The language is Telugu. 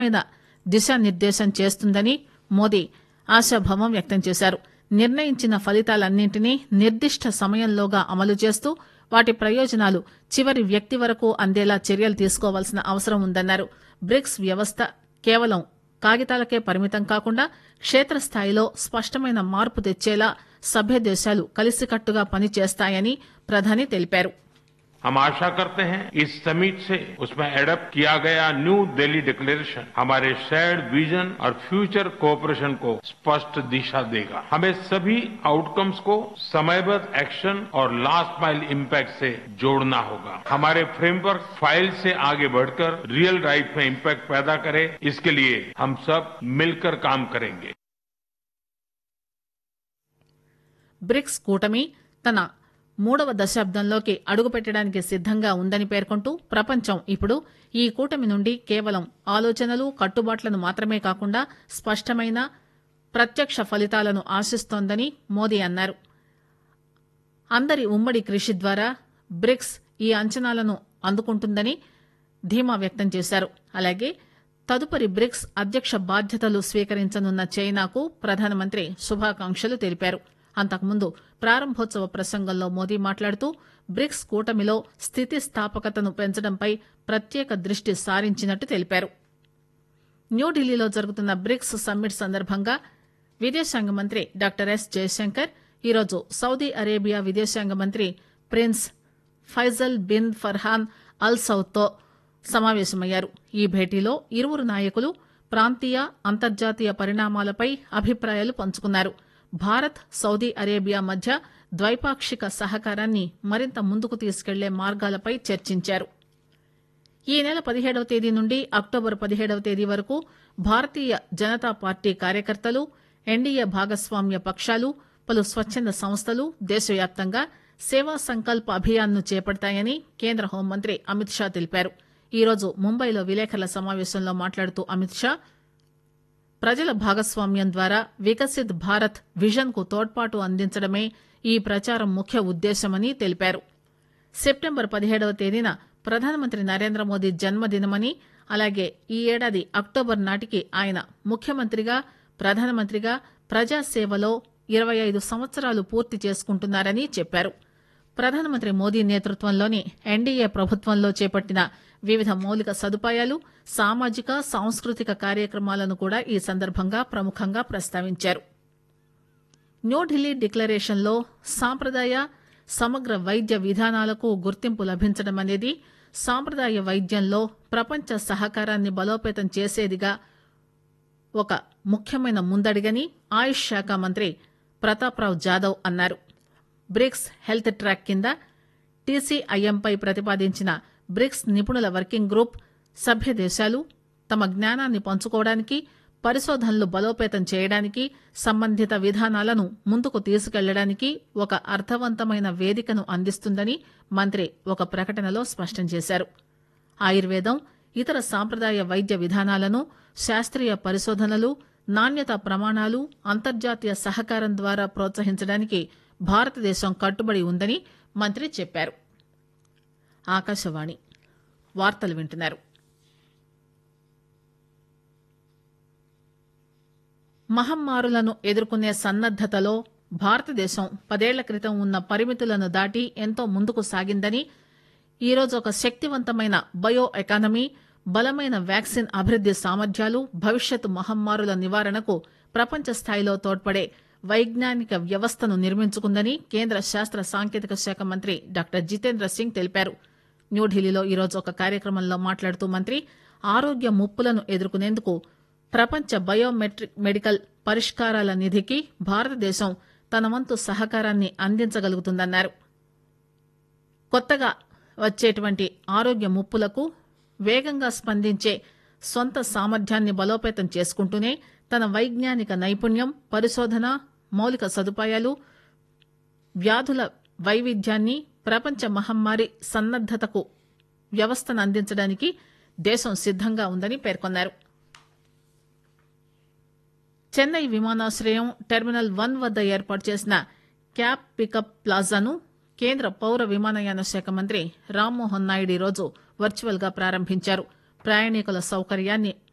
మీద దిశానిర్దేశం చేస్తుందని మోదీ ఆశాభావం వ్యక్తం చేశారు నిర్ణయించిన ఫలితాలన్నింటినీ నిర్దిష్ట సమయంలోగా అమలు చేస్తూ వాటి ప్రయోజనాలు చివరి వ్యక్తి వరకు అందేలా చర్యలు తీసుకోవాల్సిన అవసరం ఉందన్నారు బ్రిక్స్ వ్యవస్థ కేవలం కాగితాలకే పరిమితం కాకుండా క్షేత్రస్థాయిలో స్పష్టమైన మార్పు తెచ్చేలా సభ్య దేశాలు కలిసికట్టుగా పనిచేస్తాయని ప్రధాని తెలిపారు हम आशा करते हैं इस समिट से उसमें एडप्ट किया गया न्यू दिल्ली डिक्लेरेशन हमारे शेयर्ड विजन और फ्यूचर कोऑपरेशन को स्पष्ट दिशा देगा हमें सभी आउटकम्स को समयबद्ध एक्शन और लास्ट माइल इम्पैक्ट से जोड़ना होगा हमारे फ्रेमवर्क फाइल से आगे बढ़कर रियल लाइफ में इम्पैक्ट पैदा करे इसके लिए हम सब मिलकर काम करेंगे బ్రిక్స్ కూటమి తన మూడవ దశాబ్దంలోకి అడుగుపెట్టడానికి సిద్దంగా ఉందని పేర్కొంటూ ప్రపంచం ఇప్పుడు ఈ కూటమి నుండి కేవలం ఆలోచనలు కట్టుబాట్లను మాత్రమే కాకుండా స్పష్టమైన ప్రత్యక్ష ఫలితాలను ఆశిస్తోందని మోదీ అన్నారు అందరి ఉమ్మడి కృషి ద్వారా బ్రిక్స్ ఈ అంచనాలను అందుకుంటుందని ధీమా వ్యక్తం చేశారు అలాగే తదుపరి బ్రిక్స్ అధ్యక్ష బాధ్యతలు స్వీకరించనున్న చైనాకు ప్రధానమంత్రి శుభాకాంక్షలు తెలిపారు అంతకుముందు ప్రారంభోత్సవ ప్రసంగంలో మోదీ మాట్లాడుతూ బ్రిక్స్ కూటమిలో స్థితిస్థాపకతను పెంచడంపై ప్రత్యేక దృష్టి సారించినట్టు తెలిపారు న్యూఢిల్లీలో జరుగుతున్న బ్రిక్స్ సమ్మిట్ సందర్భంగా విదేశాంగ మంత్రి డాక్టర్ ఎస్ జయశంకర్ ఈరోజు సౌదీ అరేబియా విదేశాంగ మంత్రి prince Faisal bin Farhan Al సౌద్తో సమావేశమయ్యారు ఈ భేటీలో ఇరువురు నాయకులు ప్రాంతీయ అంతర్జాతీయ పరిణామాలపై అభిప్రాయాలు పంచుకున్నారు భారత్ సౌదీ అరేబియా మధ్య ద్వైపాక్షిక సహకారాన్ని మరింత ముందుకు తీసుకెళ్లే మార్గాలపై చర్చించారు ఈ నెల పదిహేడవ తేదీ నుండి అక్టోబర్ పదిహేడవ తేదీ వరకు భారతీయ జనతా పార్టీ కార్యకర్తలు ఎన్డీఏ భాగస్వామ్య పక్షాలు పలు స్వచ్చంద సంస్థలు దేశవ్యాప్తంగా సేవా సంకల్ప్ అభియాన్ను చేపడతాయని కేంద్ర హోంమంత్రి అమిత్ షా తెలిపారు ఈరోజు ముంబైలో విలేకరుల సమావేశంలో మాట్లాడుతూ అమిత్ షా ప్రజల భాగస్వామ్యం ద్వారా వికసిత్ భారత్ విజన్ కు తోడ్పాటు అందించడమే ఈ ప్రచారం ముఖ్య ఉద్దేశమని తెలిపారు సెప్టెంబర్ పదిహేడవ తేదీన ప్రధానమంత్రి నరేంద్ర మోదీ జన్మదినమని అలాగే ఈ ఏడాది అక్టోబర్ నాటికి ఆయన ముఖ్యమంత్రిగా ప్రధానమంత్రిగా ప్రజాసేవలో ఇరవై ఐదు సంవత్సరాలు పూర్తి చేసుకుంటున్నారని చెప్పారు ప్రధానమంత్రి మోదీ నేతృత్వంలోని ఎన్డీఏ ప్రభుత్వంలో చేపట్టిన వివిధ మౌలిక సదుపాయాలు సామాజిక సాంస్కృతిక కార్యక్రమాలను కూడా ఈ సందర్భంగా ప్రముఖంగా ప్రస్తావించారు న్యూఢిల్లీ డిక్లరేషన్లో సాంప్రదాయ సమగ్ర వైద్య విధానాలకు గుర్తింపు లభించడం అనేది సాంప్రదాయ వైద్యంలో ప్రపంచ సహకారాన్ని బలోపేతం చేసేదిగా ఒక ముఖ్యమైన ముందడిగని ఆయుష్ శాఖ మంత్రి ప్రతాప్రావ్ జాదవ్ అన్నారు బ్రిక్స్ హెల్త్ ట్రాక్ కింద టీసీఐఎంపై ప్రతిపాదించిన బ్రిక్స్ నిపుణుల వర్కింగ్ గ్రూప్ సభ్య దేశాలు తమ జ్ఞానాన్ని పంచుకోవడానికి పరిశోధనలు బలోపేతం చేయడానికి సంబంధిత విధానాలను ముందుకు తీసుకెళ్లడానికి ఒక అర్థవంతమైన వేదికను అందిస్తుందని మంత్రి ఒక ప్రకటనలో స్పష్టం చేశారు ఆయుర్వేదం ఇతర సాంప్రదాయ వైద్య విధానాలను శాస్త్రీయ పరిశోధనలు నాణ్యత ప్రమాణాలు అంతర్జాతీయ సహకారం ద్వారా ప్రోత్సహించడానికి భారతదేశం కట్టుబడి ఉందని మంత్రి చెప్పారు ఆకాశవాణి వార్తలు వింటున్నారు మహమ్మారులను ఎదుర్కొనే సన్నద్దతలో భారతదేశం పదేళ్ల క్రితం ఉన్న పరిమితులను దాటి ఎంతో ముందుకు సాగిందని ఈరోజు ఒక శక్తివంతమైన బయో ఎకానమీ బలమైన వ్యాక్సిన్ అభివృద్ది సామర్థ్యాలు భవిష్యత్ మహమ్మారుల నివారణకు ప్రపంచ స్థాయిలో తోడ్పడే వైజ్ఞానిక వ్యవస్థను నిర్మించుకుందని కేంద్ర శాస్త్ర సాంకేతిక శాఖ మంత్రి డాక్టర్ జితేంద్ర సింగ్ తెలిపారు న్యూఢిల్లీలో ఈరోజు ఒక కార్యక్రమంలో మాట్లాడుతూ మంత్రి ఆరోగ్య ముప్పులను ఎదుర్కొనేందుకు ప్రపంచ బయోమెట్రిక్ మెడికల్ పరిష్కారాల నిధికి భారతదేశం తన వంతు సహకారాన్ని అందించగలుగుతుందన్నారు కొత్తగా వచ్చేటువంటి ఆరోగ్య ముప్పులకు వేగంగా స్పందించే సొంత సామర్థ్యాన్ని బలోపేతం చేసుకుంటూనే తన వైజ్ఞానిక నైపుణ్యం పరిశోధన మౌలిక సదుపాయాలు వ్యాధుల వైవిధ్యాన్ని ప్రపంచ మహమ్మారి సన్నద్దతకు వ్యవస్థను అందించడానికి దేశం సిద్దంగా ఉందని పేర్కొన్నారు చెన్నై విమానాశ్రయం టెర్మినల్ వన్ వద్ద ఏర్పాటు చేసిన క్యాబ్ పికప్ ప్లాజాను కేంద్ర పౌర విమానయాన శాఖ మంత్రి రామ్మోహన్ నాయుడు ఈరోజు వర్చువల్ గా ప్రారంభించారు ప్రయాణికుల సౌకర్యాన్ని